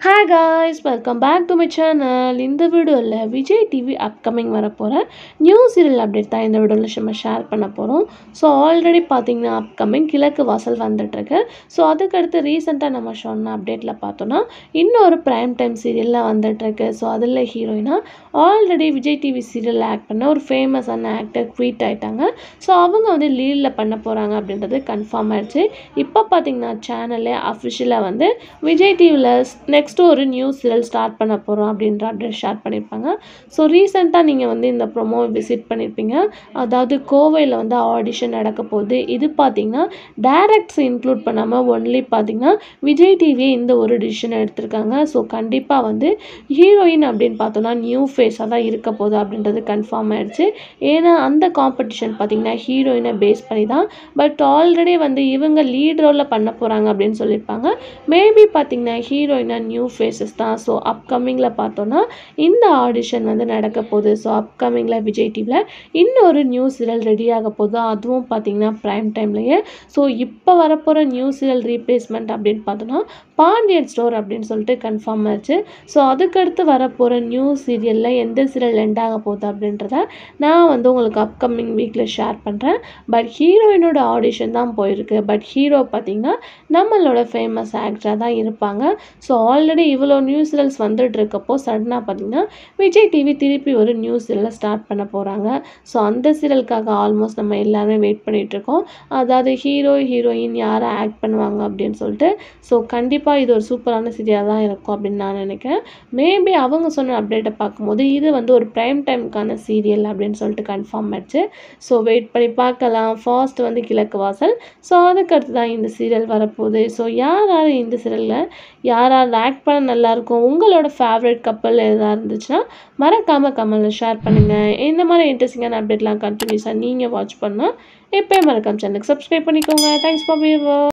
hi guys welcome back to my channel இந்த வீடியோவில் Vijay TV upcoming வரப்போகிற நியூ சீரியல் அப்டேட் தான் இந்த வீடியோவில் நம்ம ஷேர் பண்ண போகிறோம் ஸோ ஆல்ரெடி பார்த்தீங்கன்னா அப்கமிங் கிழக்கு வாசல் வந்துட்டுருக்கு ஸோ அதுக்கடுத்து ரீசெண்டாக நம்ம சொன்ன அப்டேட்டில் பார்த்தோன்னா இன்னொரு ப்ரைம் டைம் சீரியலில் வந்துட்டுருக்கு ஸோ அதில் ஹீரோயினாக ஆல்ரெடி விஜய் டிவி சீரியலில் ஆக்ட் பண்ண ஒரு ஃபேமஸான ஆக்டர் க்வீட் ஆகிட்டாங்க ஸோ அவங்க வந்து லீடில் பண்ண போகிறாங்க அப்படின்றது கன்ஃபார்ம் ஆயிடுச்சு இப்போ பார்த்தீங்கன்னா சேனல்லே அஃபிஷியலாக வந்து விஜய் டிவியில் நெக்ஸ்ட்டு ஒரு நியூ சீரியல் ஸ்டார்ட் பண்ண போகிறோம் அப்படின்ற அப்டேட் ஷேர் பண்ணியிருப்பாங்க ஸோ ரீசெண்டாக நீங்கள் வந்து இந்த ப்ரொமோ விசிட் பண்ணியிருப்பீங்க அதாவது கோவையில் வந்து ஆடிஷன் நடக்க போகுது இது பார்த்தீங்கன்னா டேரக்ட்ஸ் இன்க்ளூட் பண்ணாமல் ஒன்லி பார்த்தீங்கன்னா விஜய் டிவியே இந்த ஒரு டிசிஷன் எடுத்திருக்காங்க ஸோ கண்டிப்பாக வந்து ஹீரோயின் அப்படின்னு பார்த்தோன்னா நியூ ஃபேஸாக தான் இருக்க போகுது அப்படின்றது கன்ஃபார்ம் ஆயிடுச்சு ஏன்னா அந்த காம்படிஷன் பார்த்தீங்கன்னா ஹீரோயினை பேஸ் பண்ணி தான் பட் ஆல்ரெடி வந்து இவங்க லீட் ரோலில் பண்ண போகிறாங்க அப்படின்னு சொல்லியிருப்பாங்க மேபி பார்த்தீங்கன்னா ஹீரோயினா நியூ ஃபேஸஸ் தான் ஸோ அப்கமிங்கில் பார்த்தோன்னா இந்த ஆடிஷன் வந்து நடக்க போகுது ஸோ அப்கமிங்கில் விஜய் டிவியில் இன்னொரு நியூ சீரியல் ரெடி ஆக போகுது அதுவும் பார்த்தீங்கன்னா ப்ரைம் டைம்லேயே ஸோ இப்போ வரப்போகிற நியூ சீரியல் ரீப்ளேஸ்மெண்ட் அப்படின்னு பார்த்தோன்னா பாண்டியன் ஸ்டோர் அப்படின்னு சொல்லிட்டு கன்ஃபார்ம் ஆச்சு ஸோ அதுக்கடுத்து வரப்போகிற நியூ சீரியலில் எந்த சீரியல் எண்ட் ஆக போகுது அப்படின்றத நான் வந்து உங்களுக்கு அப்கமிங் வீக்கில் ஷேர் பண்ணுறேன் பட் ஹீரோயினோட ஆடிஷன் தான் போயிருக்கு பட் ஹீரோ பார்த்திங்கன்னா நம்மளோட ஃபேமஸ் ஆக்டராக தான் இருப்பாங்க ஸோ ஆல்ரெடி இவ்வளோ நியூ சீரியல்ஸ் வந்துட்டு இருக்கப்போ சடனாக பார்த்திங்கன்னா விஜய் டிவி திருப்பி ஒரு நியூ சீரியலை ஸ்டார்ட் பண்ண போகிறாங்க ஸோ அந்த சீரியலுக்காக ஆல்மோஸ்ட் நம்ம எல்லாருமே வெயிட் பண்ணிகிட்ருக்கோம் அதாவது ஹீரோ ஹீரோயின் யாரை ஆக்ட் பண்ணுவாங்க அப்படின்னு சொல்லிட்டு ஸோ கண்டிப்பாக இது ஒரு சூப்பரான சீரியலாக தான் இருக்கும் அப்படின்னு நான் நினைக்கிறேன் மேபி அவங்க சொன்ன அப்டேட்டை பார்க்கும்போது இது வந்து ஒரு ப்ரைம் டைமுக்கான சீரியல் அப்படின்னு சொல்லிட்டு கன்ஃபார்ம் ஆச்சு ஸோ வெயிட் பண்ணி பார்க்கலாம் ஃபர்ஸ்ட் வந்து கிழக்கு வாசல் ஸோ அதுக்கடுத்து தான் இந்த சீரியல் வரப்போகுது ஸோ யார் யார் இந்த சீரியலில் யார் யார் ஆக்ட் பண்ண நல்லாயிருக்கும் உங்களோட ஃபேவரட் கப்பல் எதாக இருந்துச்சுன்னா மறக்காமல் கமலில் ஷேர் பண்ணுங்கள் இந்த மாதிரி இன்ட்ரெஸ்டிங்கான அப்டேட்லாம் கண்டினியூஸாக நீங்கள் வாட்ச் பண்ணால் எப்போயும் மறக்காம சேனலுக்கு சப்ஸ்கிரைப் பண்ணிக்கோங்க தேங்க்ஸ் ஃபார் வியூவர்